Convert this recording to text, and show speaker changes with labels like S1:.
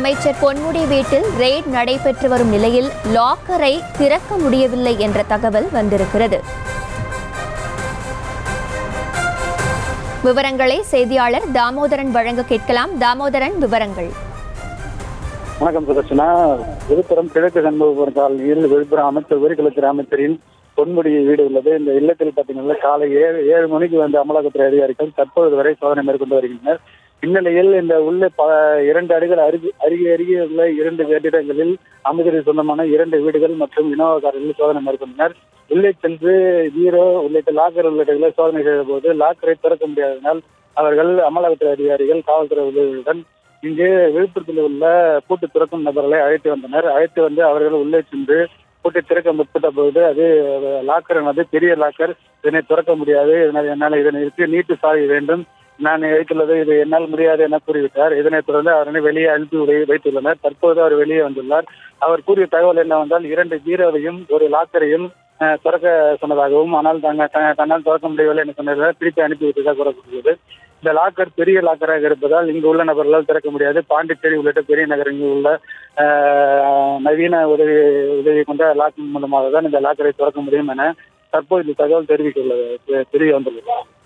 S1: அமைச்சர் பொன்முடி வீட்டில் ரெய்ட் நடைபெற்று வரும் நிலையில் லாக்கரை திறக்க முடியவில்லை என்ற தகவல் வந்திருக்கிறது விவரங்களை செய்தியாளர் தாமோதரன் வழங்க கேட்கலாம் தாமோதரன் விவரங்கள்
S2: வணக்கம் சுதர்ஷனா விழுப்புரம் கிழக்கு சண்முகபுரம் காலனியில் விழுப்புரம் அமைச்சர் உரிக்குளத்துறை அமைச்சரின் பொன்முடி வீடு உள்ளது இந்த இல்லத்தில் பார்த்தீங்கன்னா காலை ஏழு ஏழு மணிக்கு வந்த அமலாக்கத்துறை அதிகாரிகள் தற்பொழுது வரை சோதனை மேற்கொண்டு வருகின்றனர் இந்நிலையில் இந்த உள்ளே ப இரண்டு அடிகள் அருகே அருகே அருகே உள்ள இரண்டு கட்டிடங்களில் அமைச்சருக்கு சொந்தமான இரண்டு வீடுகள் மற்றும் இனோவா கார்களில் சோதனை மேற்கொண்டனர் உள்ளே சென்று பீரோ உள்ளிட்ட லாக்கர் உள்ளிட்டங்களை சோதனை செய்த போது லாக்கரை திறக்க முடியாததினால் அவர்கள் அமலாக்கத்துறை அதிகாரிகள் காவல்துறை உதவியுடன் இங்கு விழுப்புரத்தில் உள்ள பூட்டு திறக்கும் நபர்களை அழைத்து வந்தனர் அழைத்து வந்து அவர்கள் உள்ளே சென்று பூட்டை திறக்க முற்பட்ட பொழுது அது லாக்கர் ஆனது பெரிய லாக்கர் இதனை திறக்க முடியாது இதனால் என்னால் இதனை இருக்கு நீட்டு சாவி வேண்டும் நான் வைத்துள்ளது இது என்னால் முடியாது என கூறிவிட்டார் இதனைத் தொடர்ந்து அவரை வெளியே அனுப்பி வை- வைத்துள்ளனர் தற்போது அவர் வெளியே வந்துள்ளார் அவர் கூறிய தகவல் என்னவென்றால் இரண்டு பீரோவையும் ஒரு லாக்கரையும் அஹ், திறக்க சொன்னதாகவும் ஆனால் தங்க த- தன்னால் திறக்க முடியவில்லை என்று சொன்னதாக திருப்பி அனுப்பி விட்டதாக கூறப்படுகிறது இந்த லாக்கர் பெரிய லாக்கராக இருப்பதால் இங்கு உள்ள நபர்களால் திறக்க முடியாது பாண்டிச்சேரி உள்ளிட்ட பெரிய நகரங்களில் உள்ள அஹ், நவீன உதவி உதவி கொண்ட லாக் மூலமாக தான் இந்த லாக்கரை திறக்க முடியும் என தற்போது இந்த தகவல் தெரிவித்துள்ளது தெரிய வந்துள்ளது